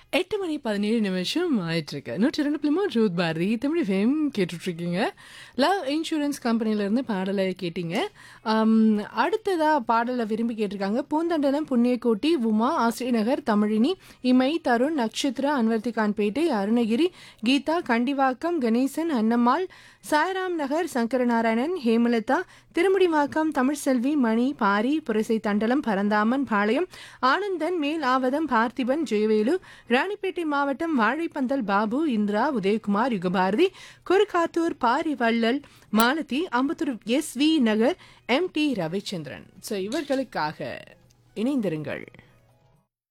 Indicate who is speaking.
Speaker 1: எட்டு மணி பதினேழு நிமிஷம் ஆயிட்டிருக்கு நூற்றி ரெண்டு புள்ளி மூணு ரூத் பாரதி தமிழ் ஃபேம் கேட்டுட்ருக்கீங்க லவ் இன்சூரன்ஸ் கம்பெனிலேருந்து பாடலை கேட்டீங்க ஆம், அடுத்ததா பாடலை விரும்பி கேட்டிருக்காங்க பூந்தண்டலம் புண்ணியக்கோட்டி உமா ஆசிரியநகர் தமிழினி இமை தருண் நக்ஷத்ரா அன்வர்த்திகான்பேட்டை அருணகிரி கீதா கண்டிவாக்கம் கணேசன் அன்னம்மாள் சாய்ராம் நகர் சங்கரநாராயணன் ஹேமலதா திருமுடிவாக்கம் தமிழ்செல்வி மணி பாரி புரசை தண்டலம் பரந்தாமன் பாளையம் ஆனந்தன் மேல் ஆவதம் பார்த்திபன் ஜெயவேலு ராணிப்பேட்டை மாவட்டம் Vazhaipandal Babu Indira Udhayakumar Yugabharathi Kurukkathur Pari Vallal Malathi Ambattur S V Nagar M T Ravichandran so இவர்களுக்காக இணைந்திருங்கள்